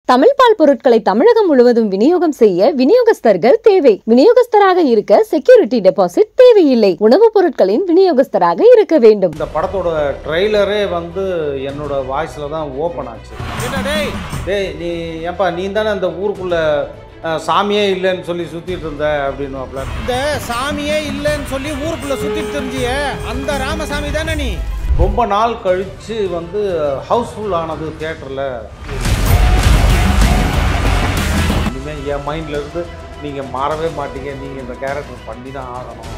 தமிழ் பால் பொருட்களை தமிழகம் முழுவதும் விநியோகம் செய்ய விநியோகஸ்தர்கள் தேவை விநியோகஸ்தராக இருக்க செக்யூரிட்டி டெபாசிட் தேவையில்லை உணவுப் பொருட்களின் விநியோகஸ்தராக இருக்க வேண்டும் இந்த படத்தோட ட்ரெய்லரே வந்து என்னோட வாய்ஸில் தான் ஓப்பன் ஆச்சு என்ன டேய் டேய் நீ ஏன்பா நீ தானே அந்த ஊருக்குள்ளே சாமியே இல்லைன்னு சொல்லி சுற்றிட்டு இருந்த அப்படின்னு இந்த சாமியே இல்லைன்னு சொல்லி ஊருக்குள்ள சுத்திட்டு தெரிஞ்சிய அந்த ராமசாமி தானே நீ ரொம்ப நாள் கழித்து வந்து ஹவுஸ்ஃபுல் ஆனது தேட்டரில் இனிமேல் என் மைண்டில் இருந்து நீங்கள் மாறவே மாட்டீங்க நீங்கள் இந்த கேரக்டர் பண்ணி தான் ஆகணும்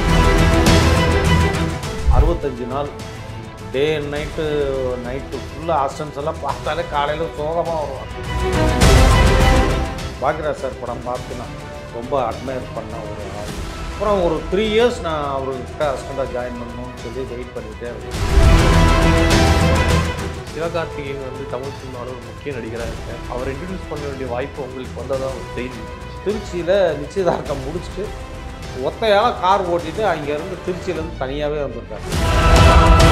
அறுபத்தஞ்சு நாள் டே அண்ட் நைட்டு நைட்டு ஃபுல்லாக ஆஸ்டன்ஸ் எல்லாம் பார்த்தாலே காலையில் சோகமாக வருவாங்க பாக்யராஜ் சார் படம் பார்த்து நான் ரொம்ப அட்மையர் பண்ண ஒரு ஆள் அப்புறம் ஒரு த்ரீ இயர்ஸ் நான் அவர்கிட்ட அசிஸ்டண்டாக ஜாயின் பண்ணணும்னு சொல்லி வெயிட் பண்ணிக்கிட்டே இருக்கேன் சிவகார்த்திகேயன் வந்து தமிழ் சினிமாவில் ஒரு முக்கிய நடிகராக இருக்கார் அவரை இன்ட்ரடியூஸ் பண்ண வேண்டிய வாய்ப்பு உங்களுக்கு வந்ததா ஒரு செய்தி திருச்சியில் நிச்சயதார்த்தம் முடிச்சுட்டு ஒத்தையால் கார் ஓட்டிட்டு அங்கேருந்து திருச்சியிலேருந்து தனியாகவே வந்திருக்காரு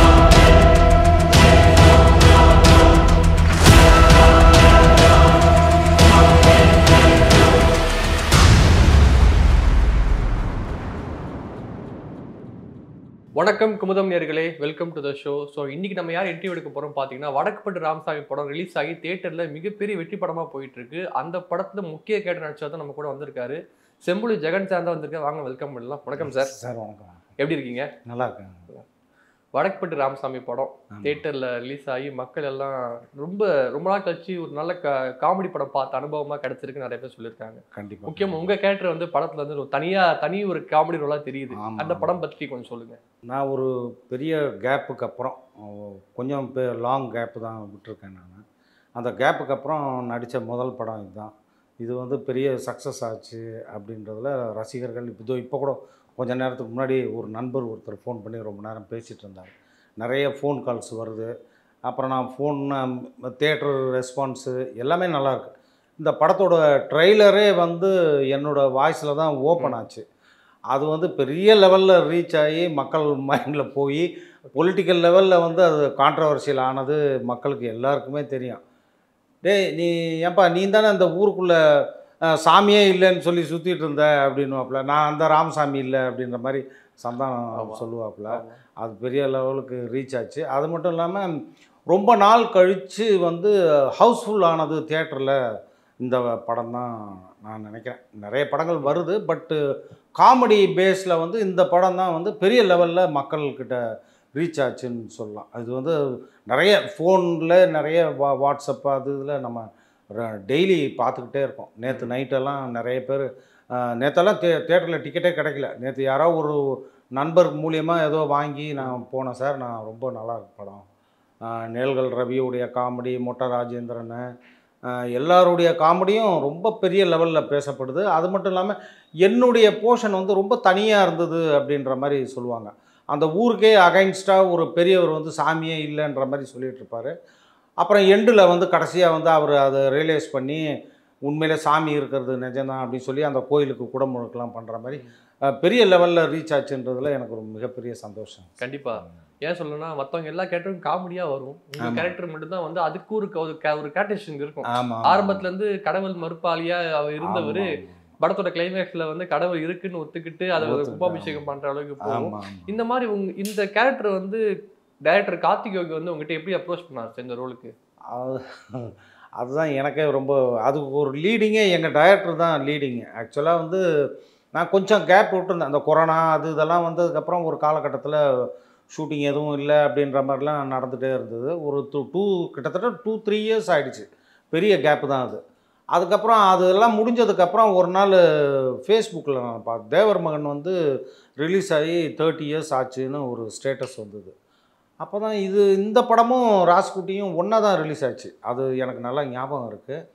வணக்கம் குமுதம் நேர்களே welcome to the show so இன்னைக்கு நம்ம யார் இன்டர்வியூ எடுக்க போறோம் பார்த்தீங்கன்னா வடக்குப்பட்டு ராமசாமி படம் ரிலீஸ் ஆகி தியேட்டரில் மிகப்பெரிய வெற்றி படமாக போயிட்டு இருக்கு அந்த படத்துல முக்கிய கேட்ட நடிச்சா தான் நம்ம கூட வந்திருக்காரு செம்புலி ஜெகன் சார் தான் வந்திருக்காரு வாங்க வெல்கம் பண்ணலாம் வணக்கம் சார் சார் வணக்கம் எப்படி இருக்கீங்க நல்லா இருக்கேன் வடக்குப்பட்டு ராமசாமி படம் ஆமா. தியேட்டரில் ரிலீஸ் ஆகி மக்கள் எல்லாம் ரொம்ப ரொம்ப நாள் கழிச்சு ஒரு நல்ல காமெடி படம் பார்த்த அனுபவமாக கிடைச்சிருக்கு நிறைய பேர் சொல்லியிருக்காங்க கண்டிப்பாக முக்கியமா உங்க கேரக்டர் வந்து படத்துல வந்து ஒரு தனியா தனி ஒரு காமெடி ரோலா தெரியுது ஆமா, அந்த ஆமா. படம் பத்தி கொஞ்சம் சொல்லுங்க நான் ஒரு பெரிய கேப்புக்கு அப்புறம் அஹ், கொஞ்சம் லாங் கேப்பு தான் விட்டுருக்கேன் நான் அந்த கேப்புக்கு அப்புறம் நடித்த முதல் படம் இதுதான் இது வந்து பெரிய சக்ஸஸ் ஆச்சு அப்படின்றதுல ரசிகர்கள் இப்போ இப்போ கூட கொஞ்ச நேரத்துக்கு முன்னாடி ஒரு நண்பர் ஒருத்தர் ஃபோன் பண்ணி ரொம்ப நேரம் பேசிகிட்டு இருந்தார் நிறைய ஃபோன் கால்ஸ் வருது அப்புறம் நான் ஃபோன் தேட்டர் ரெஸ்பான்ஸு எல்லாமே நல்லாயிருக்கு இந்த படத்தோட ட்ரெய்லரே வந்து என்னோடய வாய்ஸில் தான் ஓப்பன் ஆச்சு அது வந்து பெரிய லெவலில் ரீச் ஆகி மக்கள் மைண்டில் போய் பொலிட்டிக்கல் லெவலில் வந்து அது கான்ட்ரவர்ஷியல் ஆனது மக்களுக்கு எல்லாருக்குமே தெரியும் டேய் நீ ஏன்பா நீ தானே அந்த ஊருக்குள்ளே சாமியே இல்லைன்னு சொல்லி சுற்றிட்டு இருந்த அப்படின்னுவாப்புல நான் அந்த ராமசாமி இல்லை அப்படின்ற மாதிரி சந்தானம் ஆமா. சொல்லுவாப்புல அது பெரிய லெவலுக்கு ரீச் ஆச்சு அது மட்டும் இல்லாமல் ரொம்ப நாள் கழித்து வந்து ஹவுஸ்ஃபுல் ஆனது தியேட்டரில் இந்த படம் தான் நான் நினைக்கிறேன் நிறைய படங்கள் வருது பட்டு காமெடி பேஸில் வந்து இந்த படம் தான் வந்து பெரிய லெவலில் மக்கள்கிட்ட ரீச் ஆச்சுன்னு சொல்லலாம் அது வந்து நிறைய ஃபோனில் நிறைய வா வாட்ஸ்அப் அது இதில் நம்ம டெய்லி பார்த்துக்கிட்டே இருக்கோம் நேற்று நைட்டெல்லாம் நிறைய பேர் நேற்றெல்லாம் தே தேட்டரில் டிக்கெட்டே கிடைக்கல நேற்று யாரோ ஒரு நண்பர் மூலியமாக ஏதோ வாங்கி நான் போனேன் சார் நான் ரொம்ப நல்லா இருக்கு படம் ஆஹ் நிழல்கள் ரவியுடைய காமெடி மொட்டை ராஜேந்திரன் ஆஹ் எல்லாருடைய காமெடியும் ரொம்ப பெரிய லெவலில் பேசப்படுது அது மட்டும் இல்லாமல் என்னுடைய போர்ஷன் வந்து ரொம்ப தனியாக இருந்தது அப்படின்ற மாதிரி சொல்லுவாங்க அந்த ஊருக்கே அகைன்ஸ்டாக ஒரு பெரியவர் வந்து சாமியே இல்லைன்ற மாதிரி சொல்லிட்டு இருப்பாரு அப்புறம் எண்டில் வந்து கடைசியாக வந்து அவர் அதை ரியலைஸ் பண்ணி உண்மையிலே சாமி இருக்கிறது நிஜம்தான் அப்படின்னு சொல்லி அந்த கோயிலுக்கு குடமுழுக்கெல்லாம் பண்ணுற மாதிரி அஹ், பெரிய லெவலில் ரீச் ஆச்சுன்றதுல எனக்கு ஒரு மிகப்பெரிய சந்தோஷம் கண்டிப்பா ஏன் சொல்லணும்னா மத்தவங்க எல்லா கேரக்டரும் காமெடியா வரும் உங்க ஆமா. கேரக்டர் மட்டும் தான் வந்து அதுக்கு ஒரு க- ஒரு க- ஒரு கேரக்டரேஷன் இருக்கும் ஆமாம் ஆரம்பத்துல இருந்து கடவுள் மறுப்பாளியா அவர் இருந்தவர் படத்தோட கிளைமேக்ஸ்ல வந்து கடவுள் இருக்குன்னு ஒத்துக்கிட்டு அதை ஒரு ஒத்துக்கிட்டு, கும்பாபிஷேகம் பண்ற அளவுக்கு போகும் ஆமாம் இந்த மாதிரி உங்க இந்த கேரக்டர் வந்து டைரக்டர் கார்த்திக் யோகி வந்து உங்ககிட்ட எப்படி அப்ரோச் பண்ணாரு இந்த ரோலுக்கு அது அதுதான் எனக்கே ரொம்ப அதுக்கு ஒரு லீடிங்கே எங்கள் டைரக்டர் தான் லீடிங்கு ஆக்சுவலாக வந்து நான் கொஞ்சம் கேப் விட்டுருந்தேன் அந்த கொரோனா அது இதெல்லாம் வந்ததுக்கப்புறம் ஒரு காலகட்டத்தில் ஷூட்டிங் எதுவும் இல்லை அப்படின்ற மாதிரிலாம் நடந்துகிட்டே இருந்தது ஒரு டூ டூ கிட்டத்தட்ட டூ த்ரீ இயர்ஸ் ஆயிடுச்சு பெரிய கேப்பு தான் அது அதுக்கப்புறம் அதெல்லாம் முடிஞ்சதுக்கப்புறம் ஒரு நாள் ஃபேஸ்புக்கில் நான் பார்த்தேன் தேவர் மகன் வந்து ரிலீஸ் ஆகி தேர்ட்டி இயர்ஸ் ஆச்சுன்னு ஒரு ஸ்டேட்டஸ் வந்தது அப்போ தான் இது இந்த படமும் ராஸ்குட்டியும் ஒன்றா தான் ரிலீஸ் ஆச்சு அது எனக்கு நல்லா ஞாபகம்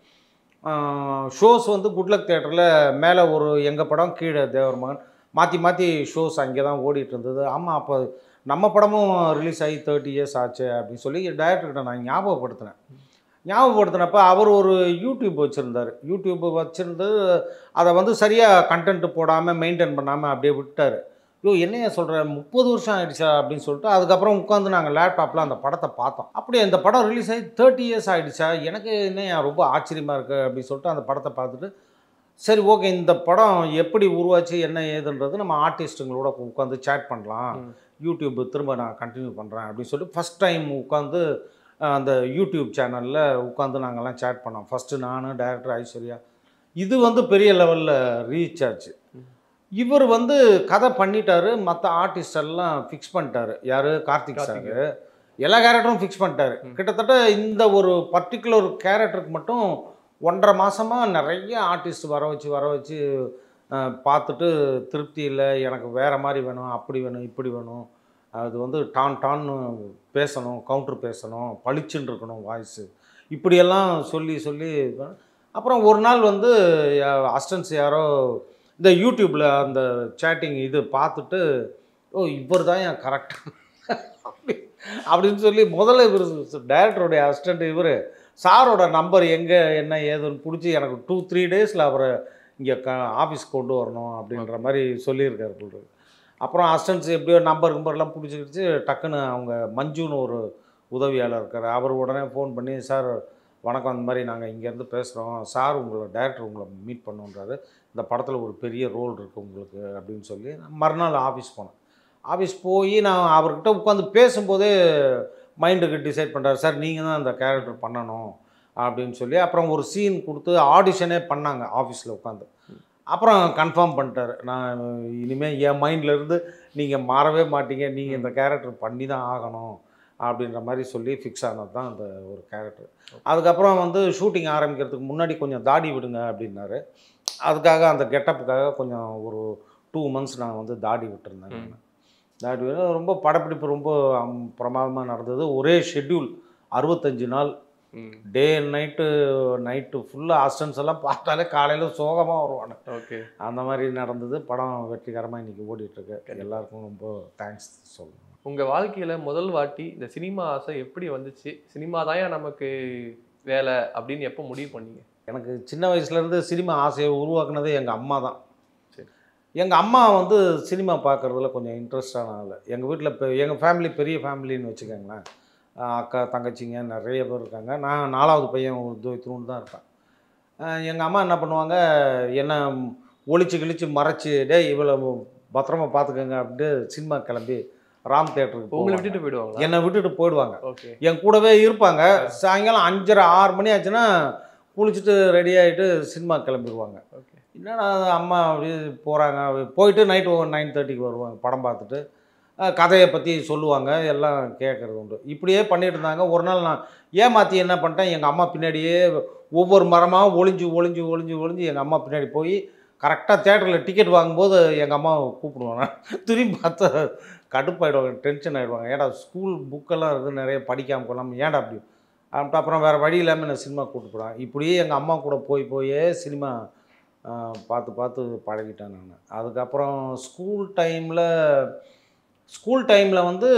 இருக்குது ஷோஸ் வந்து குட்லக் தேட்டரில் மேலே ஒரு எங்கள் படம் கீழே தேவர் மகன் மாற்றி மாற்றி ஷோஸ் அங்கே தான் ஓடிட்டு இருந்தது ஆமாம் அப்போ நம்ம படமும் ரிலீஸ் ஆகி தேர்ட்டி இயர்ஸ் ஆச்சு அப்படின்னு சொல்லி டைரக்டர்கிட்ட நான் ஞாபகப்படுத்தினேன் ஞாபகப்படுத்தினப்ப அவர் ஒரு யூடியூப் வச்சுருந்தார் யூடியூப் வச்சுருந்து அதை வந்து சரியாக கண்டென்ட் போடாமல் மெயின்டைன் பண்ணாமல் அப்படியே விட்டார் ஐயோ என்னைய சொல்கிற முப்பது வருஷம் ஆயிடுச்சா அப்படின்னு சொல்லிட்டு அதுக்கப்புறம் உட்காந்து நாங்கள் லேப்டாப்பில் அந்த படத்தை பார்த்தோம் அப்படியே இந்த படம் ரிலீஸ் ஆகி தேர்ட்டி இயர்ஸ் ஆயிடுச்சா எனக்கு என்ன ரொம்ப ஆச்சரியமாக இருக்குது அப்படின்னு சொல்லிட்டு அந்த படத்தை பார்த்துட்டு சரி ஓகே இந்த படம் எப்படி உருவாச்சு என்ன ஏதுன்றது நம்ம ஆர்டிஸ்ட்டுங்களோட உட்காந்து சேட் பண்ணலாம் ம். யூடியூப் திரும்ப நான் கண்டினியூ பண்ணுறேன் அப்படின்னு சொல்லிட்டு ஃபஸ்ட் டைம் உட்காந்து அஹ், அந்த யூடியூப் சேனலில் உட்காந்து நாங்கள்லாம் சேட் பண்ணோம் ஃபஸ்ட்டு நான் டைரக்டர் ஐஸ்வர்யா இது வந்து பெரிய லெவலில் ரீச் ஆச்சு இவர் வந்து கதை பண்ணிட்டாரு மற்ற ஆர்டிஸ்ட் எல்லாம் ஃபிக்ஸ் பண்ணிட்டாரு யார் கார்த்திக் சார் கார்த்திக். எல்லா கேரக்டரும் ஃபிக்ஸ் பண்ணிட்டாரு ம். கிட்டத்தட்ட இந்த ஒரு பர்டிகுலர் கேரக்டருக்கு மட்டும் ஒன்றரை மாசமாக நிறைய ஆர்டிஸ்ட் வர வச்சு வர வச்சு அஹ், பார்த்துட்டு திருப்தி இல்லை எனக்கு வேறு மாதிரி வேணும் அப்படி வேணும் இப்படி வேணும் அது வந்து டான் டான்னு பேசணும் கவுண்டர் பேசணும் பளிச்சுன்னு இருக்கணும் வாய்ஸு இப்படியெல்லாம் சொல்லி சொல்லி அப்புறம் ஒரு நாள் வந்து அஸ்டன்ஸ் யாரோ இந்த யூடியூப்பில் அந்த சேட்டிங் இது பார்த்துட்டு ஓ இவர் தான் என் கரெக்டாக அப்படி அப்படின்னு சொல்லி முதல்ல இவர் டைரக்டருடைய அசிஸ்டண்ட் இவர் சாரோட நம்பர் எங்கே என்ன ஏதுன்னு பிடிச்சி எனக்கு டூ த்ரீ டேஸில் அவரை இங்கே க ஆஃபீஸ் கொண்டு வரணும் அப்படின்ற மாதிரி சொல்லியிருக்காரு போல இருக்கு. அப்புறம் அசிஸ்டன்ஸ் எப்படியோ நம்பர் நம்பர்லாம் பிடிச்சிக்கிச்சு டக்குன்னு அவங்க மஞ்சுன்னு ஒரு உதவியாளர் இருக்கார் அவர் உடனே ஃபோன் பண்ணி சார் வணக்கம் அந்த மாதிரி நாங்கள் இங்கேருந்து பேசுகிறோம் சார் உங்களை டைரக்டர் உங்களை மீட் பண்ணுன்றாரு இந்த படத்தில் ஒரு பெரிய ரோல் இருக்குது உங்களுக்கு அப்படின்னு சொல்லி நான் மறுநாள் ஆஃபீஸ் போனேன் ஆஃபீஸ் போய் நான் அவர்கிட்ட உட்காந்து பேசும்போதே மைண்டுக்கு டிசைட் பண்ணுறாரு சார் நீங்கள் தான் அந்த கேரக்டர் பண்ணணும் அப்படின்னு சொல்லி அப்புறம் ஒரு சீன் கொடுத்து ஆடிஷனே பண்ணாங்க ஆஃபீஸில் உட்காந்து அப்புறம் கன்ஃபார்ம் பண்ணிட்டாரு நான் இனிமேல் என் மைண்டில் இருந்து நீங்கள் மாறவே மாட்டீங்க நீங்கள் இந்த கேரக்டர் பண்ணி தான் ஆகணும் அப்படின்ற மாதிரி சொல்லி ஃபிக்ஸ் ஆனது தான் அந்த ஒரு கேரக்டர் அதுக்கப்புறம் வந்து ஷூட்டிங் ஆரம்பிக்கிறதுக்கு முன்னாடி கொஞ்சம் தாடி விடுங்க அப்படின்னாரு அதுக்காக அந்த கெட்டப்புக்காக கொஞ்சம் ஒரு டூ மந்த்ஸ் நான் வந்து தாடி விட்டுருந்தேன் ம். நான். தாடி விட ரொம்ப படப்பிடிப்பு ரொம்ப பிரமாதமாக நடந்தது ஒரே ஷெட்யூல் அறுபத்தஞ்சு நாள் ம் டே அண்ட் நைட்டு நைட்டு ஃபுல்லாக அஸ்டன்ஸ் எல்லாம் பார்த்தாலே காலையில் சோகமாக வருவானு ஓகே அந்த மாதிரி நடந்தது படம் வெற்றிகரமாக இன்றைக்கி ஓடிட்டுருக்கு எல்லாருக்கும் ரொம்ப தேங்க்ஸ் சொல்லணும் உங்க வாழ்க்கையில முதல் வாட்டி இந்த சினிமா ஆசை எப்படி வந்துச்சு சினிமா தான் நமக்கு வேலை அப்படின்னு எப்போ முடிவு பண்ணீங்க எனக்கு சின்ன வயசுலேருந்து சினிமா ஆசையை உருவாக்குனதே எங்கள் அம்மா தான் சரி. எங்கள் அம்மா வந்து சினிமா பார்க்குறதுல கொஞ்சம் இன்ட்ரெஸ்டான ஆள் எங்கள் வீட்டில் இப்போ எங்கள் ஃபேமிலி பெரிய ஃபேமிலின்னு வச்சுக்கோங்களேன் ஆஹ் அக்கா தங்கச்சிங்க நிறைய பேர் இருக்காங்க நான் நாலாவது பையன் ஒரு இத்தினூண்டு தான் இருப்பேன் எங்கள் அம்மா என்ன பண்ணுவாங்க என்ன ஒளிச்சு கிழிச்சு மறைச்சி டேய் இவ்வளோ பத்திரமா பார்த்துக்கோங்க அப்படின்ட்டு சினிமா கிளம்பி ராம் தேட்டருக்கு உங்களை போவாங்க. விட்டுட்டு போயிடுவாங்களா என்னை விட்டுட்டு போயிடுவாங்க ஓகே என் கூடவே இருப்பாங்க சாயங்காலம் அஞ்சரை ஆறு மணி ஆச்சுன்னா குளிச்சுட்டு ரெடி ஆகிட்டு சினிமா கிளம்பிடுவாங்க ஓகே என்னடா அம்மா அப்படி போகிறாங்க போயிட்டு நைட்டு நைன் தேர்ட்டிக்கு வருவாங்க படம் பார்த்துட்டு அஹ், கதையை பற்றி சொல்லுவாங்க எல்லாம் கேட்குறது உண்டு இப்படியே பண்ணிட்டு இருந்தாங்க ஒரு நாள் நான் ஏமாற்றி என்ன பண்ணிட்டேன் எங்கள் அம்மா பின்னாடியே ஒவ்வொரு மரமாக ஒளிஞ்சு ஒளிஞ்சு ஒளிஞ்சு ஒளிஞ்சு எங்கள் அம்மா பின்னாடி போய் கரெக்டாக தேட்டரில் டிக்கெட் வாங்கும்போது எங்கள் அம்மாவை கூப்பிடுவாங்க திரும்பி பார்த்தா கடுப்பாயிடுவாங்க டென்ஷன் ஆகிடுவாங்க ஏடா ஸ்கூல் புக்கெல்லாம் இருக்குது நிறைய படிக்காமல் போகலாம் ஏன்டா அப்படி அப்படின்ட்டு அப்புறம் வேறு வழி இல்லாமல் நான் சினிமா கூப்பிட்டு போகிறேன் இப்படியே எங்கள் அம்மா கூட போய் போயே சினிமா ஆஹ், பார்த்து பார்த்து பழகிட்டேன் நான் அதுக்கப்புறம் ஸ்கூல் டைமில் ஸ்கூல் டைமில் வந்து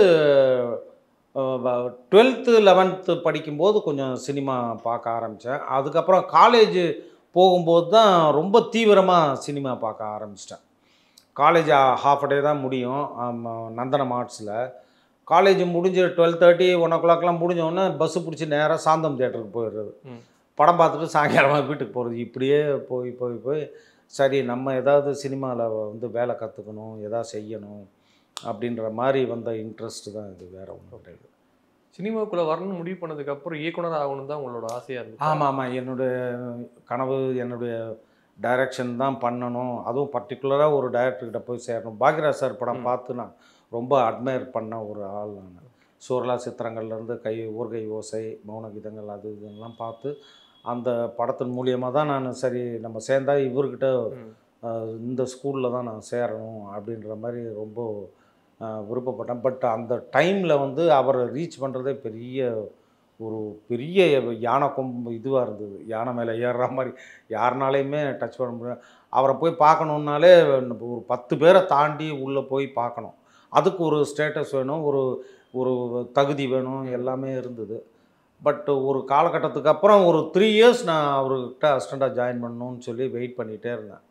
டுவெல்த்து லெவன்த்து படிக்கும்போது கொஞ்சம் சினிமா பார்க்க ஆரம்பித்தேன் அதுக்கப்புறம் காலேஜ் போகும்போது தான் ரொம்ப தீவிரமாக சினிமா பார்க்க ஆரம்பிச்சிட்டேன் காலேஜ் ஹாஃப் டே தான் முடியும் ஆமா, நந்தனம் ஆர்ட்ஸில் காலேஜ் முடிஞ்சு டுவெல் தேர்ட்டி ஒன் ஓ கிளாக்லாம் முடிஞ்சோடனே பஸ்ஸு பிடிச்சி நேராக சாந்தம் தேட்டருக்கு போயிடுறது ம். படம் பார்த்துட்டு சாயங்காலமாக வீட்டுக்கு போகிறது இப்படியே போய் போய் போய் சரி நம்ம ஏதாவது சினிமாவில் வந்து வேலை கற்றுக்கணும் எதாவது செய்யணும் அப்படின்ற மாதிரி வந்த இன்ட்ரெஸ்ட் தான் இது வேற ஒன்றும் கிடையாது சினிமாக்குள்ள வரணும்னு முடிவு பண்ணதுக்கு அப்புறம் இயக்குனர் ஆகணும் தான் உங்களோட ஆசையா இருந்துச்சு ஆமாம் ஆமாம் என்னுடைய கனவு என்னுடைய டைரக்ஷன் தான் பண்ணணும் அதுவும் பர்டிகுலராக ஒரு டைரக்டர்கிட்ட போய் சேரணும் பாக்யராஜ் சார் படம் ம். பார்த்து நான் ரொம்ப அட்மையர் பண்ண ஒரு ஆள் நான் சூரலா சித்திரங்கள்லேருந்து கை ஊர்கை ஓசை மௌன கீதங்கள் அது இதெல்லாம் பார்த்து அந்த படத்தின் மூலியமாக தான் நான் சரி நம்ம சேர்ந்தா இவர்கிட்ட ம். அஹ், இந்த ஸ்கூலில் தான் நான் சேரணும் அப்படின்ற மாதிரி ரொம்ப அஹ், விருப்பப்பட்டேன் பட் அந்த டைமில் வந்து அவரை ரீச் பண்ணுறதே பெரிய ஒரு பெரிய யானை கொம்பு இதுவாக இருந்தது யானை மேலே ஏறுற மாதிரி யாருனாலையுமே டச் பண்ண முடியாது அவரை போய் பார்க்கணுன்னாலே ஒரு பத்து பேரை தாண்டி உள்ளே போய் பார்க்கணும் அதுக்கு ஒரு ஸ்டேட்டஸ் வேணும் ஒரு ஒரு தகுதி வேணும் எல்லாமே இருந்தது பட் ஒரு காலகட்டத்துக்கு அப்புறம் ஒரு த்ரீ இயர்ஸ் நான் அவர்கிட்ட அசிஸ்டண்ட்டாக ஜாயின் பண்ணணும்னு சொல்லி வெயிட் பண்ணிகிட்டே இருந்தேன்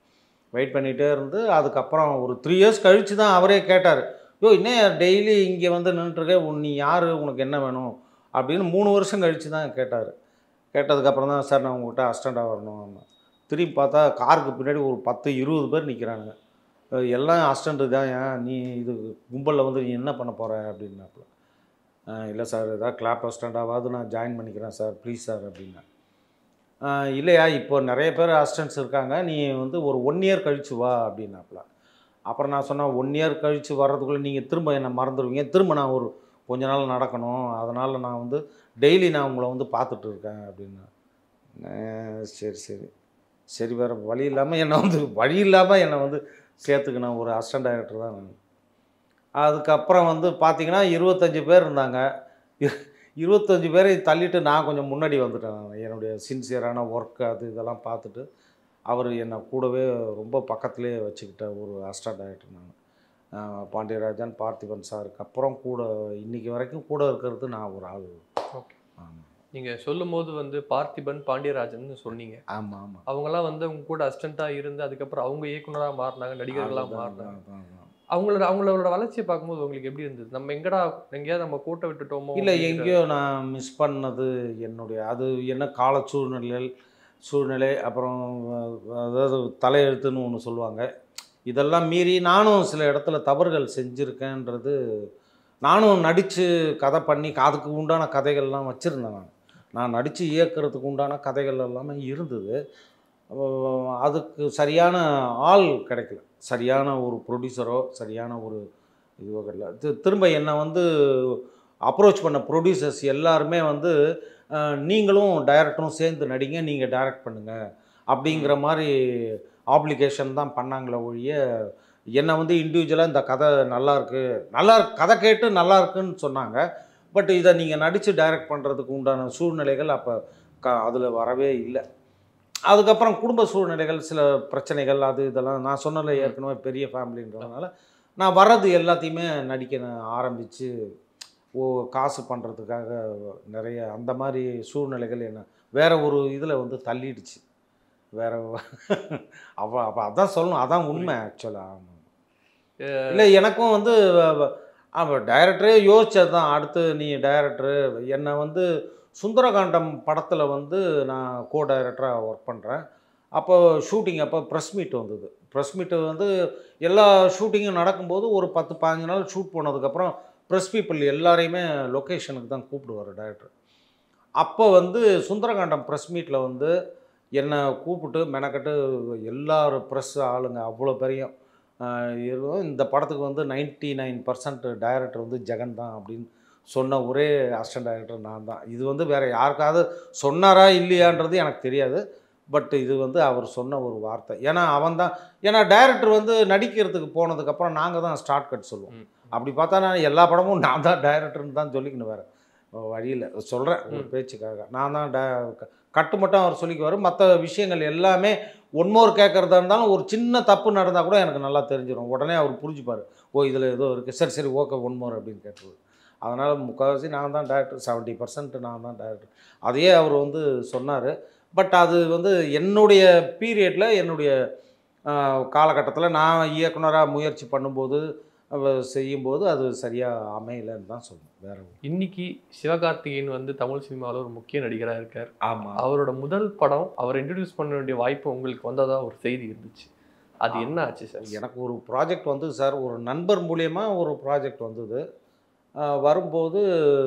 வெயிட் பண்ணிகிட்டே இருந்து அதுக்கப்புறம் ஒரு த்ரீ இயர்ஸ் கழித்து தான் அவரே கேட்டார் யோ இன்னும் டெய்லி இங்கே வந்து நின்றுட்டுருக்க உன் நீ யார் உனக்கு என்ன வேணும் அப்படின்னு மூணு வருஷம் கழித்து தான் கேட்டார் கேட்டதுக்கப்புறம் தான் சார் நான் உங்கள்கிட்ட அஸ்டண்டாக வரணும் திரும்பி பார்த்தா காருக்கு பின்னாடி ஒரு பத்து இருபது பேர் நிற்கிறாங்க எல்லாம் அஸ்டண்ட்டு தான் ஏன் நீ இது கும்பலில் வந்து நீ என்ன பண்ண போகிற அப்படின்னாப்புல "அஹ், இல்லை சார் ஏதாவது கிளாப் அஸ்டண்டாவது நான் ஜாயின் பண்ணிக்கிறேன் சார் ப்ளீஸ் சார் அப்படின்னேன் "அஹ், இல்லையா இப்போ நிறைய பேர் அசிஸ்டன்ட்ஸ் இருக்காங்க நீ வந்து ஒரு ஒன் இயர் கழிச்சு வா அப்படின்னாப்புல அப்புறம் நான் சொன்னேன் ஒன் இயர் கழித்து வர்றதுக்குள்ளே நீங்கள் திரும்ப என்னை மறந்துடுவீங்க திரும்ப நான் ஒரு கொஞ்ச நாள் நடக்கணும் அதனால் நான் வந்து டெய்லி நான் உங்களை வந்து பார்த்துட்டு இருக்கேன் அப்படின்னு "அஹ், சரி சரி சரி வேறு வழி இல்லாமல் என்னை வந்து வழி இல்லாமல் என்னை வந்து சேர்த்துக்கினேன் ஒரு அசிஸ்டன்ட் டைரக்டர் தான் நான் அதுக்கப்புறம் வந்து பார்த்தீங்கன்னா இருபத்தஞ்சி பேர் இருந்தாங்க இரு- இருபத்தஞ்சி பேரை தள்ளிட்டு நான் கொஞ்சம் முன்னாடி வந்துட்டேன் நான் என்னுடைய சின்சியரான ஒர்க் அது இதெல்லாம் பார்த்துட்டு அவர் என்னை கூடவே ரொம்ப பக்கத்துலேயே வச்சுக்கிட்ட ஒரு அசிஸ்டன்ட் டைரக்டர் நான் ஆஹ் பாண்டியராஜன் பார்த்திபன் சாருக்கு அப்புறம் கூட இன்னைக்கு வரைக்கும் கூட இருக்கிறது நான் ஒரு ஆள் ஓகே ஆமாம் நீங்க சொல்லும் போது வந்து பார்த்திபன் பாண்டியராஜன் சொன்னீங்க ஆமாம் ஆமாம் அவங்கெல்லாம் வந்து உங்க கூட அசிஸ்டண்டா இருந்து அதுக்கப்புறம் அவங்க இயக்குனரா மாறினாங்க நடிகர்களா அதுதான், மாறினாங்க அதுதான், அதுதான். அவங்களோட அவங்களோட வளர்ச்சியை பார்க்கும்போது உங்களுக்கு எப்படி இருந்தது நம்ம எங்கடா எங்கேயாவது நம்ம கூட்ட விட்டுட்டோமோ இல்லை அப்படிங்கிற- எங்கேயோ நான் மிஸ் பண்ணது என்னுடைய அது என்ன கால சூழ்நிலைகள் சூழ்நிலை அப்புறம் அஹ், அதாவது தலையெழுத்துன்னு ஒன்று சொல்லுவாங்க இதெல்லாம் மீறி நானும் சில இடத்துல தவறுகள் செஞ்சுருக்கேன்றது நானும் நடித்து கதை பண்ணி அதுக்கு உண்டான கதைகள்லாம் வச்சுருந்தேன் நான் நான் நடித்து இயக்கிறதுக்கு உண்டான கதைகள் எல்லாமே இருந்தது அஹ், அதுக்கு சரியான ஆள் கிடைக்கல சரியான ஒரு ப்ரொடியூசரோ சரியான ஒரு இதுவோ கிடைக்கல தி- திரும்ப என்னை வந்து அப்ரோச் பண்ண ப்ரொடியூசர்ஸ் எல்லாருமே வந்து அஹ், நீங்களும் டைரக்டரும் சேர்ந்து நடிங்க நீங்கள் டைரக்ட் பண்ணுங்கள் அப்படிங்கிற மாதிரி ஆப்ளிகேஷன் தான் பண்ணாங்களே ஒழிய என்னை வந்து இண்டிவிஜுவலாக இந்த கதை நல்லா இருக்கு நல்லா இருக்கு கதை கேட்டு நல்லா இருக்குன்னு சொன்னாங்க பட் இதை நீங்கள் நடித்து டைரக்ட் பண்ணுறதுக்கு உண்டான சூழ்நிலைகள் அப்போ க அதில் வரவே இல்லை அதுக்கப்புறம் குடும்ப சூழ்நிலைகள் சில பிரச்சனைகள் அது இதெல்லாம் நான் சொன்னல ஏற்கனவே பெரிய ஃபேமிலின்றதுனால நான் வர்றது எல்லாத்தையுமே நடிக்க நான் ஆரம்பித்து ஓ காசு பண்ணுறதுக்காக நிறைய அந்த மாதிரி சூழ்நிலைகள் என்ன வேற ஒரு இதில் வந்து தள்ளிடுச்சு வேற அப்போ அப்போ அதான் சொல்லணும் அதான் உண்மை ஆக்சுவலாக ஆமாம் இல்லை எனக்கும் வந்து அவன் டைரக்டரே யோசிச்சது தான் அடுத்து நீ டைரக்டரு என்னை வந்து சுந்தரகாண்டம் படத்தில் வந்து நான் கோ டைரக்டராக ஒர்க் பண்ணுறேன் அப்போ ஷூட்டிங் அப்போ ப்ரெஸ் மீட் வந்தது ப்ரெஸ் மீட்டு வந்து எல்லா ஷூட்டிங்கும் நடக்கும்போது ஒரு பத்து பதினஞ்சு நாள் ஷூட் போனதுக்கப்புறம் ப்ரெஸ் பீப்புள் எல்லாரையுமே லொக்கேஷனுக்கு தான் கூப்பிடுவார் டைரக்டர் அப்போ வந்து சுந்தரகாண்டம் ப்ரெஸ் மீட்டில் வந்து என்னை கூப்பிட்டு மெனக்கட்டு எல்லாரும் ப்ரெஸ் ஆளுங்க அவ்வளோ பெரிய ஆஹ் இருக்கும் இந்த படத்துக்கு வந்து நைன்ட்டி நைன் பர்சன்ட் டைரக்டர் வந்து ஜெகன் தான் அப்படின்னு சொன்ன ஒரே அசிஸ்டன்ட் டைரக்டர் நான் தான் இது வந்து வேறு யாருக்காவது சொன்னாரா இல்லையான்றது எனக்கு தெரியாது பட் இது வந்து அவர் சொன்ன ஒரு வார்த்தை ஏன்னா அவன் தான் ஏன்னா டைரக்டர் வந்து நடிக்கிறதுக்கு போனதுக்கப்புறம் நாங்கள் தான் ஸ்டார்ட் கட் சொல்லுவோம் ம். அப்படி பார்த்தா நான் எல்லா படமும் நான் தான் டைரக்டர்னு தான் சொல்லிக்கணும் வேறு வழியில் சொல்கிறேன் ஒரு ம். பேச்சுக்காக நான் தான் டை கட்டு மட்டும் அவர் சொல்லிக்குவார் மற்ற விஷயங்கள் எல்லாமே ஒன்மோர் கேட்குறதா இருந்தாலும் ஒரு சின்ன தப்பு நடந்தால் கூட எனக்கு நல்லா தெரிஞ்சிடும் உடனே அவர் புரிஞ்சுப்பார் ஓ இதில் ஏதோ இருக்குது சரி சரி ஓகே ஒன்மோர் அப்படின்னு கேட்டுருவார் அதனால் முக்கால்வாசி நான் தான் டேரக்டர் செவன்ட்டி பர்சன்ட் நான் தான் டேரக்டர் அதையே அவர் வந்து சொன்னார் பட் அது வந்து என்னுடைய பீரியடில் என்னுடைய காலகட்டத்தில் நான் இயக்குனராக முயற்சி பண்ணும்போது அவ- செய்யும்போது அது சரியாக அமையலைன்னு தான் சொல்லணும் வேற இன்னைக்கு சிவகார்த்திகேயன் வந்து தமிழ் சினிமாவில் ஒரு முக்கிய நடிகரா இருக்கார் ஆமாம் அவரோட முதல் படம் அவர் இன்ட்ரடியூஸ் பண்ண வேண்டிய வாய்ப்பு உங்களுக்கு வந்ததா ஒரு செய்தி இருந்துச்சு அது என்ன ஆச்சு சார் எனக்கு ஒரு ப்ராஜெக்ட் வந்து சார் ஒரு நண்பர் மூலியமா ஒரு ப்ராஜெக்ட் வந்தது ஆஹ் வரும்போது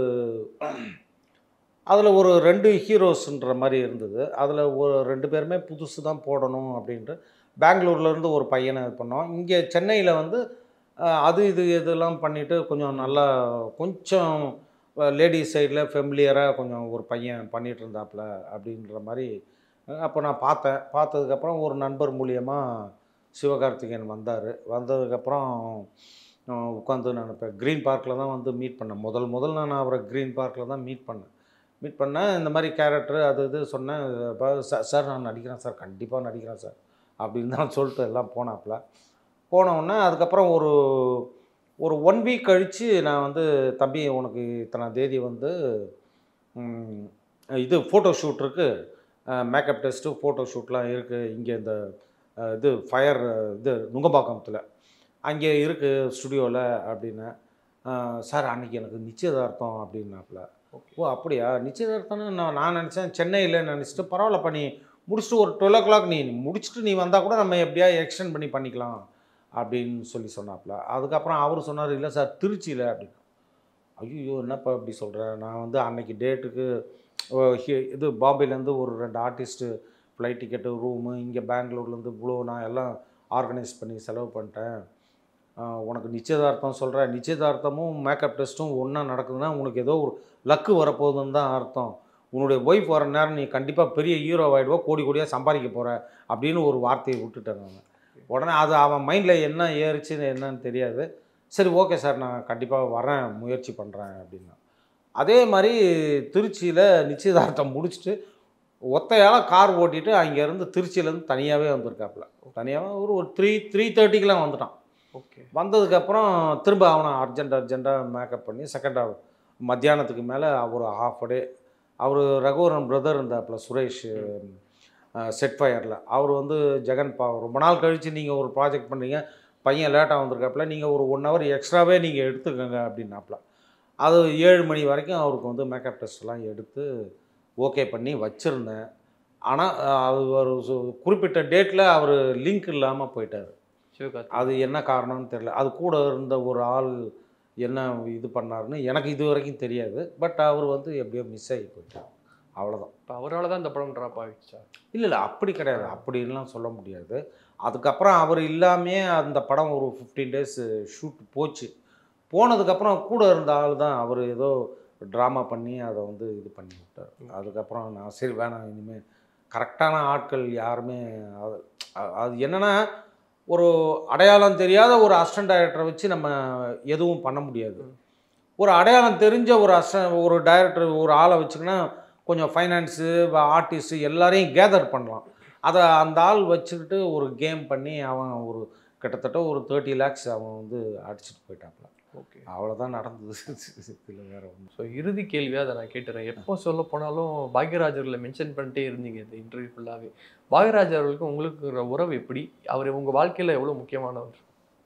அதில் ஒரு ரெண்டு ஹீரோஸ்ன்ற மாதிரி இருந்தது அதில் ஒரு ரெண்டு பேருமே புதுசு தான் போடணும் அப்படின்ட்டு பெங்களூர்லேருந்து ஒரு பையனை இது பண்ணோம் இங்கே சென்னையில் வந்து ஆஹ் அது இது இதெல்லாம் பண்ணிவிட்டு கொஞ்சம் நல்லா கொஞ்சம் லேடிஸ் சைடில் ஃபெமிலியராக கொஞ்சம் ஒரு பையன் பண்ணிகிட்டு இருந்தாப்புல அப்படின்ற மாதிரி அப்போ நான் பார்த்தேன் பார்த்ததுக்கப்புறம் ஒரு நண்பர் மூலியமாக சிவகார்த்திகேயன் வந்தார் வந்ததுக்கப்புறம் உட்காந்து நான் இப்போ க்ரீன் பார்க்கில் தான் வந்து மீட் பண்ணேன் முதல் முதல் நான் அவரை க்ரீன் பார்க்கில் தான் மீட் பண்ணேன் மீட் பண்ணேன் இந்த மாதிரி கேரக்டர் அது இது சொன்னேன் அப்ப சார் சார் நான் நடிக்கிறேன் சார் கண்டிப்பாக நடிக்கிறேன் சார் அப்படின்னு தான் சொல்லிட்டு எல்லாம் போனாப்புல போன உடனே அதுக்கப்புறம் ஒரு ஒரு ஒன் வீக் கழித்து நான் வந்து தம்பி உனக்கு இத்தனை தேதி வந்து ம், இது ஃபோட்டோ ஷூட் இருக்குது மேக்கப் டெஸ்ட்டு ஃபோட்டோ ஷூட்லாம் இருக்குது இங்கே இந்த அஹ், இது ஃபயர் இது நுங்கம்பாக்கத்தில் அங்கே இருக்குது ஸ்டுடியோவில் அப்படின்னு சார் அன்னைக்கு எனக்கு நிச்சயதார்த்தம் அப்படின்னாப்புல ஓ அப்படியா நிச்சயதார்த்தம்னு நான் நான் நினச்சேன் சென்னையில் நினச்சிட்டு பரவாயில்லப்பா நீ முடிச்சுட்டு ஒரு டுவெல் ஓ கிளாக் நீ முடிச்சுட்டு நீ வந்தால் கூட நம்ம எப்படியா எக்ஸ்டெண்ட் பண்ணி பண்ணிக்கலாம் அப்படின்னு சொல்லி சொன்னாப்புல அதுக்கப்புறம் அவர் சொன்னார் இல்லை சார் திருச்சியில் அப்படின்னு ஐயோ என்னப்பா இப்படி சொல்கிறேன் நான் வந்து அன்னைக்கு டேட்டுக்கு இது பாம்பேலேருந்து ஒரு ரெண்டு ஆர்டிஸ்ட்டு ஃப்ளைட் டிக்கெட்டு ரூமு இங்கே பெங்களூர்லேருந்து இவ்வளோ நான் எல்லாம் ஆர்கனைஸ் பண்ணி செலவு பண்ணிட்டேன் ஆஹ் உனக்கு நிச்சயதார்த்தம் சொல்கிறேன் நிச்சயதார்த்தமும் மேக்கப் டெஸ்ட்டும் ஒன்றா நடக்குதுன்னா உனக்கு ஏதோ ஒரு லக்கு வரப்போகுதுன்னு தான் அர்த்தம் உன்னுடைய ஒய்ஃப் வர நேரம் நீ கண்டிப்பாக பெரிய ஹீரோ ஆகிடுவா கோடி கோடியாக சம்பாதிக்க போகிற அப்படின்னு ஒரு வார்த்தையை விட்டுட்டேன் நான் உடனே அது அவன் மைண்டில் என்ன ஏறுச்சுன்னு என்னன்னு தெரியாது சரி ஓகே சார் நான் கண்டிப்பாக வரேன் முயற்சி பண்ணுறேன் அப்படின்னா அதே மாதிரி திருச்சியில் நிச்சயதார்த்தம் முடிச்சுட்டு ஒத்தையால் கார் ஓட்டிட்டு அங்கேருந்து திருச்சியிலேருந்து தனியாகவே வந்திருக்காப்புல தனியாக ஒரு ஒரு த்ரீ த்ரீ தேர்ட்டிக்கெலாம் வந்துட்டான் ஓகே வந்ததுக்கப்புறம் திரும்ப அவனை அர்ஜென்ட் அர்ஜென்ட்டாக மேக்கப் பண்ணி செகண்ட் ஹாஃப் மத்தியானத்துக்கு மேலே ஒரு ஹாஃப் டே அவர் ரகுவரன் பிரதர் இருந்தாப்புல சுரேஷ் செட் ஃபயரில் அவர் வந்து ஜெகன் பா ரொம்ப நாள் கழித்து நீங்கள் ஒரு ப்ராஜெக்ட் பண்ணுறீங்க பையன் லேட்டாக வந்திருக்காப்புல நீங்கள் ஒரு ஒன் ஹவர் எக்ஸ்ட்ராவே நீங்கள் எடுத்துக்கோங்க அப்படின்னாப்புல அது ஏழு மணி வரைக்கும் அவருக்கு வந்து மேக்கப் டெஸ்ட்லாம் எடுத்து ஓகே பண்ணி வச்சுருந்தேன் ஆனால் அது ஒரு சு- குறிப்பிட்ட டேட்டில் அவர் லிங்க் இல்லாமல் போயிட்டார் சிவகார்த்தி அது என்ன காரணம்னு தெரியல அது கூட இருந்த ஒரு ஆள் என்ன இது பண்ணாருன்னு எனக்கு இது வரைக்கும் தெரியாது பட் அவர் வந்து எப்படியோ மிஸ் ஆகி போயிட்டார் அவ்வளோதான் இப்போ அவரால் தான் இந்த படம் ட்ராப் ஆகிடுச்சா இல்லை இல்லை அப்படி கிடையாது அப்படின்லாம் சொல்ல முடியாது அதுக்கப்புறம் அவர் இல்லாமே அந்த படம் ஒரு ஃபிஃப்டீன் டேஸ் ஷூட் போச்சு போனதுக்கப்புறம் கூட இருந்த ஆள் தான் அவர் ஏதோ ட்ராமா பண்ணி அதை வந்து இது பண்ணி விட்டார் அதுக்கப்புறம் நான் சரி வேணாம் இனிமேல் கரெக்டான ஆட்கள் யாருமே அது அ- அது என்னென்னா ஒரு அடையாளம் தெரியாத ஒரு அசிஸ்டன்ட் டைரக்டரை வச்சு நம்ம எதுவும் பண்ண முடியாது ஒரு அடையாளம் தெரிஞ்ச ஒரு அச ஒரு டைரக்டர் ஒரு ஆளை வச்சுக்கினா கொஞ்சம் ஃபைனான்ஸு ஆர்டிஸ்ட்டு எல்லாரையும் கேதர் பண்ணலாம் அதை அந்த ஆள் வச்சுக்கிட்டு ஒரு கேம் பண்ணி அவன் ஒரு கிட்டத்தட்ட ஒரு தேர்ட்டி லேக்ஸ் அவன் வந்து அடிச்சிட்டு போயிட்டாப்புல ஓகே அவ்வளோதான் நடந்தது இதில் வேற ஒன்று ஸோ இறுதி கேள்வியாக அதை நான் கேட்டுறேன் எப்போ சொல்ல போனாலும் பாக்யராஜ் அவர்களை மென்ஷன் பண்ணிட்டே இருந்தீங்க இந்த இன்டர்வியூ ஃபுல்லாகவே பாக்யராஜ் அவர்களுக்கும் உங்களுக்கு இருக்கிற உறவு எப்படி அவர் உங்கள் வாழ்க்கையில் எவ்வளோ முக்கியமானவர்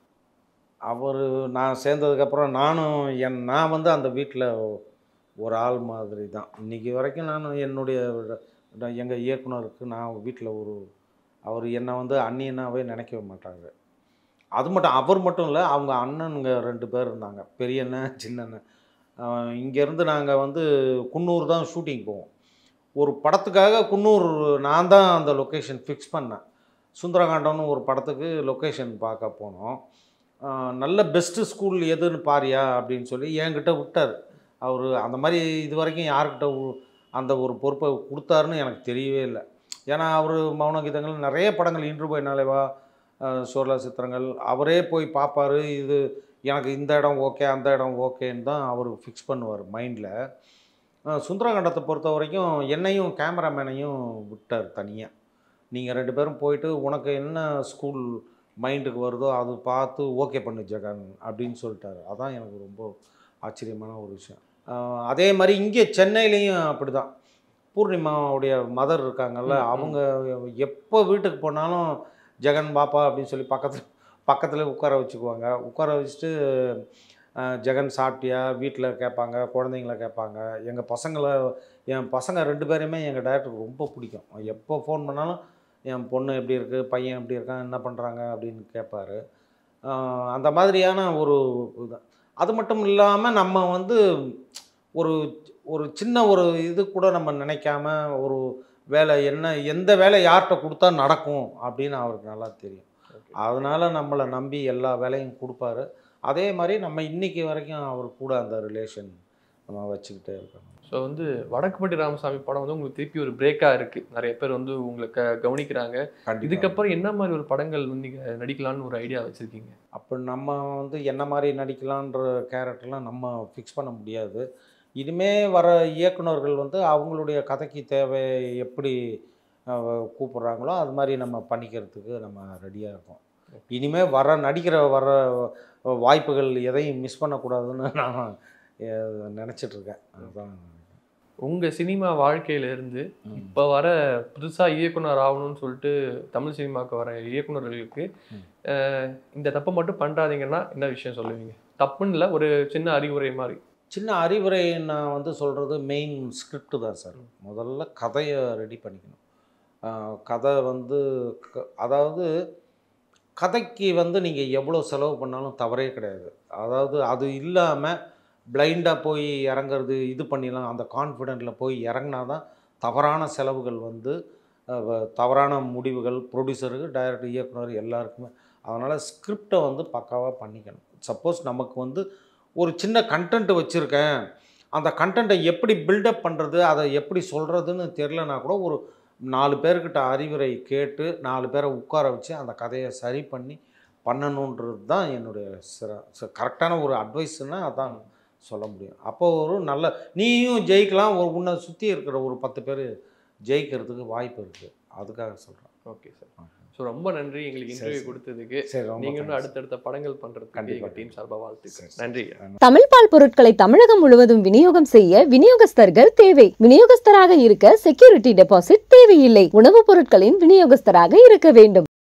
அவர் நான் சேர்ந்ததுக்கப்புறம் நானும் என் நான் வந்து அந்த வீட்டில் ஒரு ஆள் மாதிரி தான் இன்றைக்கி வரைக்கும் நான் என்னுடைய எங்கள் இயக்குனருக்கு நான் வீட்டில் ஒரு அவர் என்னை வந்து அந்நியனாவே நினைக்கவே மாட்டாங்க அது மட்டும் அவர் மட்டும் இல்லை அவங்க அண்ணனுங்க ரெண்டு பேர் இருந்தாங்க பெரிய அண்ணன் சின்ன அண்ணன் இங்கேருந்து நாங்கள் வந்து குன்னூர் தான் ஷூட்டிங் போவோம் ஒரு படத்துக்காக குன்னூர் நான் தான் அந்த லொக்கேஷன் ஃபிக்ஸ் பண்ணேன் சுந்தரகாண்டம்னு ஒரு படத்துக்கு லொக்கேஷன் பார்க்க போனோம் ஆஹ் நல்ல பெஸ்ட்டு ஸ்கூல் எதுன்னு பாரியா அப்படின்னு சொல்லி என்கிட்ட விட்டார் அவர் அந்த மாதிரி இது வரைக்கும் யார்கிட்ட உ- அந்த ஒரு பொறுப்பை கொடுத்தாருன்னு எனக்கு தெரியவே இல்லை ஏன்னா அவர் மௌன கீதங்கள் நிறைய படங்கள் இன்று போய் நாளைவா சோழ சித்திரங்கள் அவரே போய் பார்ப்பாரு இது எனக்கு இந்த இடம் ஓகே அந்த இடம் ஓகேன்னு தான் அவர் ஃபிக்ஸ் பண்ணுவார் மைண்டில் சுந்தரகண்டத்தை பொறுத்த வரைக்கும் என்னையும் கேமராமேனையும் விட்டார் தனியாக நீங்கள் ரெண்டு பேரும் போயிட்டு உனக்கு என்ன ஸ்கூல் மைண்டுக்கு வருதோ அது பார்த்து ஓகே பண்ணு ஜெகன் அப்படின்னு சொல்லிட்டாரு அதான் எனக்கு ரொம்ப ஆச்சரியமான ஒரு விஷயம் ஆஹ் அதே மாதிரி இங்கே சென்னையிலையும் அப்படி தான் பூர்ணிமாவுடைய மதர் இருக்காங்கல்ல ம், ம். அவங்க எப்போ வீட்டுக்கு போனாலும் ஜெகன் பாப்பா அப்படின்னு சொல்லி பக்கத்தில் பக்கத்தில் உட்கார வச்சுக்குவாங்க உட்கார வச்சுட்டு ஆஹ் ஜெகன் சாப்பிட்டியா வீட்டில் கேட்பாங்க குழந்தைங்கள கேட்பாங்க எங்கள் பசங்களை என் பசங்க ரெண்டு பேரையுமே எங்கள் டேரக்டருக்கு ரொம்ப பிடிக்கும் எப்போ ஃபோன் பண்ணாலும் என் பொண்ணு எப்படி இருக்குது பையன் எப்படி இருக்கான் என்ன பண்ணுறாங்க அப்படின்னு கேட்பாரு ஆஹ் அந்த மாதிரியான ஒரு இது அது மட்டும் இல்லாமல் நம்ம வந்து ஒரு ஒரு சின்ன ஒரு இது கூட நம்ம நினைக்காம ஒரு வேலை என்ன எந்த வேலை யார்கிட்ட கொடுத்தா நடக்கும் அப்படின்னு அவருக்கு நல்லா தெரியும் அதனால் நம்மளை நம்பி எல்லா வேலையும் கொடுப்பாரு அதே மாதிரி நம்ம இன்னைக்கு வரைக்கும் அவர் கூட அந்த ரிலேஷன் நம்ம வச்சுக்கிட்டே இருக்கோம் ஸோ வந்து வடக்குப்பட்டி ராமசாமி படம் வந்து உங்களுக்கு திருப்பி ஒரு பிரேக்காக இருக்கு நிறைய பேர் வந்து உங்களை க கவனிக்கிறாங்க கண்டிப்பாக இதுக்கப்புறம் என்ன மாதிரி ஒரு படங்கள் வந்து நீங்கள் நடிக்கலாம்னு ஒரு ஐடியா வச்சிருக்கீங்க அப்போ நம்ம வந்து என்ன மாதிரி நடிக்கலான்ற கேரக்டர்லாம் நம்ம ஃபிக்ஸ் பண்ண முடியாது இனிமே வர இயக்குனர்கள் வந்து அவங்களுடைய கதைக்கு தேவை எப்படி அஹ், கூப்பிடுறாங்களோ அது மாதிரி நம்ம பண்ணிக்கிறதுக்கு நம்ம ரெடியாக இருக்கோம் இனிமே வர நடிக்கிற வர வாய்ப்புகள் எதையும் மிஸ் பண்ணக்கூடாதுன்னு நான் நினச்சிட்ருக்கேன் அதுதான் உங்க சினிமா வாழ்க்கையில இருந்து ம். இப்ப வர புதுசா இயக்குனர் ஆகணும்னு சொல்லிட்டு தமிழ் சினிமாவுக்கு வர இயக்குனர்களுக்கு ம். அஹ், இந்த தப்பை மட்டும் பண்றாதீங்கன்னா என்ன விஷயம் சொல்லுவீங்க தப்புன்னு இல்ல ஒரு சின்ன அறிவுரை மாதிரி சின்ன அறிவுரை நான் வந்து சொல்கிறது மெயின் ஸ்கிரிப்ட் தான் சார் முதல்ல கதையை ரெடி பண்ணிக்கணும் ஆஹ் கதை வந்து க- அதாவது கதைக்கு வந்து நீங்கள் எவ்வளோ செலவு பண்ணாலும் தவறே கிடையாது அதாவது அது இல்லாமல் பிளைண்டாக போய் இறங்குறது இது பண்ணிடலாம் அந்த கான்ஃபிடென்ட்டில் போய் இறங்கினா தான் தவறான செலவுகள் வந்து அஹ், வ- தவறான முடிவுகள் ப்ரொடியூசருக்கு டைரக்டர் இயக்குனர் எல்லாருக்குமே அதனால் ஸ்கிரிப்டை வந்து பக்காவாக பண்ணிக்கணும் சப்போஸ் நமக்கு வந்து ஒரு சின்ன கண்டென்ட் வச்சுருக்கேன் அந்த கண்டென்ட்டை எப்படி பில்டப் பண்ணுறது அதை எப்படி சொல்கிறதுன்னு தெரிலனா கூட ஒரு நாலு பேர்கிட்ட அறிவுரை கேட்டு நாலு பேரை உட்கார வச்சு அந்த கதையை சரி பண்ணி பண்ணணுன்றது தான் என்னுடைய சிற கரெக்டான ஒரு அட்வைஸ்னால் அதான் சொல்ல முடியும் அப்போ ஒரு நல்ல நீயும் ஜெயிக்கலாம் ஒரு உன்னை சுற்றி இருக்கிற ஒரு பத்து பேர் ஜெயிக்கிறதுக்கு வாய்ப்பு இருக்குது அதுக்காக சொல்கிறேன் ஓகே சார் ஸோ ரொம்ப நன்றி எங்களுக்கு சரி, இன்டர்வியூ சரி. கொடுத்ததுக்கு சரி ரொம்ப நீங்க இன்னும் thanks. அடுத்தடுத்த படங்கள் பண்றதுக்கு கண்டிப்பா. எங்க டீம் சார்பா வாழ்த்துக்கள் சரி, நன்றி தமிழ் பால் பொருட்களை தமிழகம் முழுவதும் விநியோகம் செய்ய விநியோகஸ்தர்கள் தேவை விநியோகஸ்தராக இருக்க செக்யூரிட்டி டெபாசிட் தேவையில்லை உணவுப் பொருட்களின் விநியோகஸ்தராக இருக்க வேண்டும்